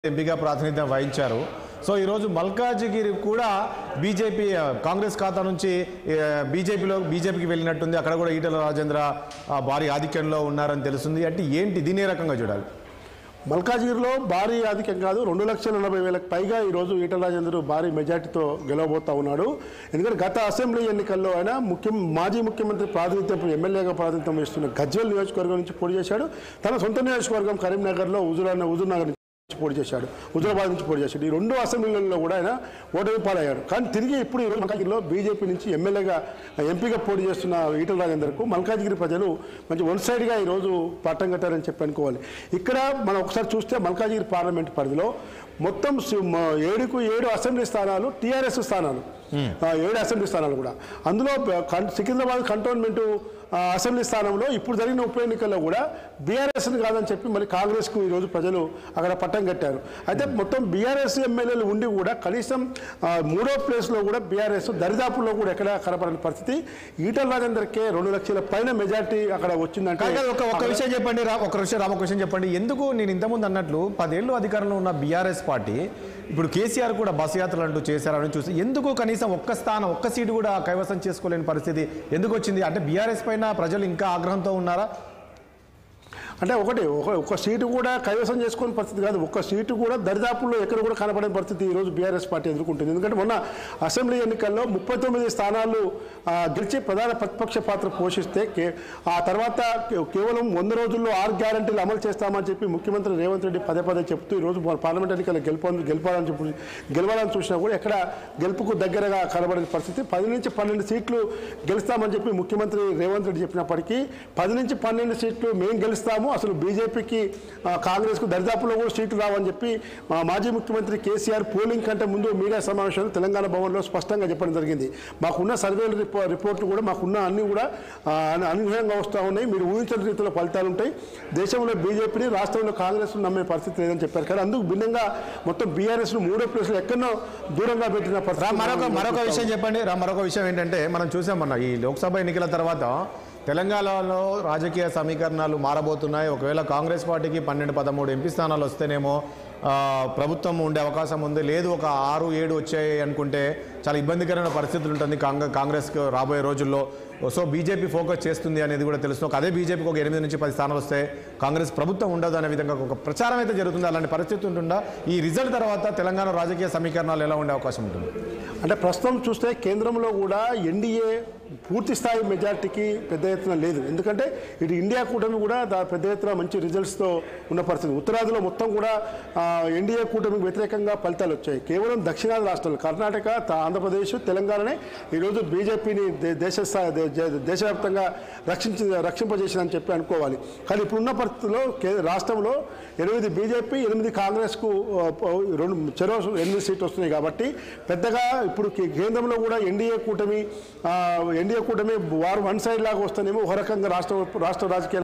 ఎంపీగా ప్రాతినిధ్యం వహించారు సో ఈరోజు మల్కాజిగిరి కూడా బీజేపీ ఆ, కాంగ్రెస్ ఖాతా నుంచి ఆ, బీజేపీలో బీజేపీకి వెళ్ళినట్టుంది అక్కడ కూడా ఈటల రాజేంద్ర ఆ, భారీ ఆధిక్యంలో ఉన్నారని తెలుస్తుంది అంటే ఏంటి దీని ఏ రకంగా చూడాలి మల్కాజ్గిరిలో భారీ ఆధిక్యం కాదు రెండు లక్షల ఎనభై వేలకు పైగా ఈరోజు ఈటల రాజేందర్ భారీ మెజార్టీతో గెలవబోతా ఉన్నాడు ఎందుకంటే గత అసెంబ్లీ ఎన్నికల్లో ఆయన ముఖ్యం మాజీ ముఖ్యమంత్రి ప్రాతినిధ్యం ఎమ్మెల్యేగా ప్రాతినిధ్యం వహిస్తున్న గజ్వల్ నియోజకవర్గం నుంచి పోటీ చేశాడు తన సొంత నియోజకవర్గం కరీంనగర్లో హుజూర్ హుజూర్ నగర్ నుంచి పోటీ చేశాడు హుజరాబాద్ నుంచి పోటీ చేశాడు ఈ రెండు అసెంబ్లీలలో కూడా ఆయన ఓటమి పాలయ్యాడు కానీ తిరిగి ఇప్పుడు ఈరోజు మల్కాజ్గిరిలో బీజేపీ నుంచి ఎమ్మెల్యేగా ఎంపీగా పోటీ చేస్తున్న ఈటల రాజేందర్కు మల్కాజ్గిరి ప్రజలు మంచి వన్ సైడ్గా ఈరోజు పట్టం కట్టారని చెప్పి అనుకోవాలి ఇక్కడ మనం ఒకసారి చూస్తే మల్కాజ్గిరి పార్లమెంట్ పరిధిలో మొత్తం సి- మ- ఏడుకు ఏడు అసెంబ్లీ స్థానాలు టీఆర్ఎస్ స్థానాలు ఆ, ఏడు అసెంబ్లీ స్థానాలు కూడా అందులో బ- కన్- సికింద్రాబాద్ కంటోన్మెంట్ ఆ, అసెంబ్లీ స్థానంలో ఇప్పుడు జరిగిన ఉప ఎన్నికల్లో కూడా బీఆర్ఎస్ని కాదని చెప్పి మళ్ళీ కాంగ్రెస్కు ఈరోజు ప్రజలు అక్కడ పట్టం కట్టారు అయితే మొత్తం బీఆర్ఎస్ ఎమ్మెల్యేలు ఉండి కూడా కనీసం ఆ, మూడో ప్లేస్లో కూడా బీఆర్ఎస్ దరిదాపుల్లో కూడా ఎక్కడ కనపడని పరిస్థితి ఈటల రాజేందర్కే రెండు లక్షల పైన మెజార్టీ అక్కడ వచ్చిందంటే కాదు కాదు, ఒక ఒక విషయం చెప్పండి రా ఒక విషయం రామ క్వశ్చన్ చెప్పండి ఎందుకు నేను ఇంతకుముందు అన్నట్లు పదేళ్ళు అధికారంలో ఉన్న బీఆర్ఎస్ పార్టీ ఇప్పుడు కేసీఆర్ కూడా బస్ యాత్రలు అంటూ చేశారని చూసి ఎందుకు కనీసం ఒక్క స్థానం ఒక్క సీటు కూడా కైవసం చేసుకోలేని పరిస్థితి ఎందుకు వచ్చింది అంటే బీఆర్ఎస్ పైన ప్రజలు ఇంకా ఆగ్రహంతో ఉన్నారా అంటే ఒకటి ఒక ఒక సీటు కూడా కైవసం చేసుకునే పరిస్థితి కాదు ఒక్క సీటు కూడా దరిదాపుల్లో ఎక్కడ కూడా కనపడే పరిస్థితి ఈరోజు బీఆర్ఎస్ పార్టీ ఎదుర్కొంటుంది ఎందుకంటే మొన్న అసెంబ్లీ ఎన్నికల్లో ముప్పై తొమ్మిది స్థానాలు ఆ, గెలిచి ప్రధాన ప్రతిపక్ష పాత్ర పోషిస్తే కే ఆ తర్వాత కే- కేవలం వంద రోజుల్లో ఆరు గ్యారంటీలు అమలు చేస్తామని చెప్పి ముఖ్యమంత్రి రేవంత్ రెడ్డి పదే పదే చెప్తూ ఈరోజు మన పార్లమెంట్ ఎన్నికల్లో గెలుపు గెలపాలని చెప్పి గెలవాలని చూసినా కూడా ఎక్కడ గెలుపుకు దగ్గరగా కనబడిన పరిస్థితి పది నుంచి పన్నెండు సీట్లు గెలుస్తామని చెప్పి ముఖ్యమంత్రి రేవంత్ రెడ్డి చెప్పినప్పటికీ పది నుంచి పన్నెండు సీట్లు మేము గెలుస్తాము అసలు బీజేపీకి ఆ, కాంగ్రెస్కు దరిదాపులో కూడా సీట్లు రావని చెప్పి మా మాజీ ముఖ్యమంత్రి కేసీఆర్ పోలింగ్ కంటే ముందు మీడియా సమావేశంలో తెలంగాణ భవన్లో స్పష్టంగా చెప్పడం జరిగింది మాకున్న సర్వేల రిపో రిపోర్ట్లు కూడా మాకున్న అన్ని కూడా ఆ, అను- అనూహ్యంగా వస్తూ ఉన్నాయి మీరు ఊహించని రీతిలో ఫలితాలు ఉంటాయి దేశంలో బీజేపీని రాష్ట్రంలో కాంగ్రెస్ నమ్మే పరిస్థితి లేదని చెప్పారు కానీ అందుకు భిన్నంగా మొత్తం బీఆర్ఎస్ను మూడో ప్లేస్లో ఎక్కడో దూరంగా పెట్టిన రా పరిస్థితి మరొక మనం మరొక చూస్తా విషయం చెప్పండి రా మరొక విషయం ఏంటంటే మనం చూసాం మొన్న ఈ లోక్సభ ఎన్నికల తర్వాత తెలంగాణలో రాజకీయ సమీకరణాలు మారబోతున్నాయి ఒకవేళ కాంగ్రెస్ పార్టీకి పన్నెండు పదమూడు ఎంపీ స్థానాలు వస్తేనేమో ఆ, ప్రభుత్వం ఉండే అవకాశం ఉంది లేదు ఒక ఆరు ఏడు వచ్చాయి అనుకుంటే చాలా ఇబ్బందికరమైన పరిస్థితులు ఉంటుంది కాంగ్రెస్ కాంగ్రెస్కి రాబోయే రోజుల్లో సో బీజేపీ ఫోకస్ చేస్తుంది అనేది కూడా తెలుస్తుంది ఒక అదే బీజేపీకి ఒక ఎనిమిది నుంచి పది స్థానాలు వస్తే కాంగ్రెస్ ప్రభుత్వం ఉండదు అనే విధంగా ఒక ప్రచారం అయితే జరుగుతుంది అలాంటి పరిస్థితి ఉంటుందా ఈ రిజల్ట్ తర్వాత తెలంగాణ రాజకీయ సమీకరణాలు ఎలా ఉండే అవకాశం ఉంటుంది అంటే ప్రస్తుతం చూస్తే కేంద్రంలో కూడా ఎన్డీఏ పూర్తి స్థాయి మెజార్టీకి పెద్ద ఎత్తున లేదు ఎందుకంటే ఇటు ఇండియా కూటమి కూడా దా- పెద్ద ఎత్తున మంచి రిజల్ట్స్తో ఉన్న పరిస్థితి ఉత్తరాదిలో మొత్తం కూడా ఆ, ఎన్డీఏ కూటమికి వ్యతిరేకంగా ఫలితాలు వచ్చాయి కేవలం దక్షిణాది రాష్ట్రాలు కర్ణాటక త- ఆంధ్రప్రదేశ్ తెలంగాణనే ఈరోజు బీజేపీని దే- దేశ స్థాయి దే- దే- దేశవ్యాప్తంగా రక్షించి రక్షింపజేసిందని చెప్పి అనుకోవాలి కానీ ఇప్పుడున్న పరిస్థితుల్లో కే రాష్ట్రంలో ఎనిమిది బీజేపీ ఎనిమిది కాంగ్రెస్కు ఆ, ప- రెండు చెరో ఎనిమిది సీట్లు వస్తున్నాయి కాబట్టి పెద్దగా ఇప్పుడు కే- కేంద్రంలో కూడా ఎన్డీఏ కూటమి ఆ, ఎన్డీఏ కూటమి వారు వన్ సైడ్ లాగా వస్తేనేమో ఒక రకంగా రాష్ట్ర రాష్ట్ర రాజకీయాలు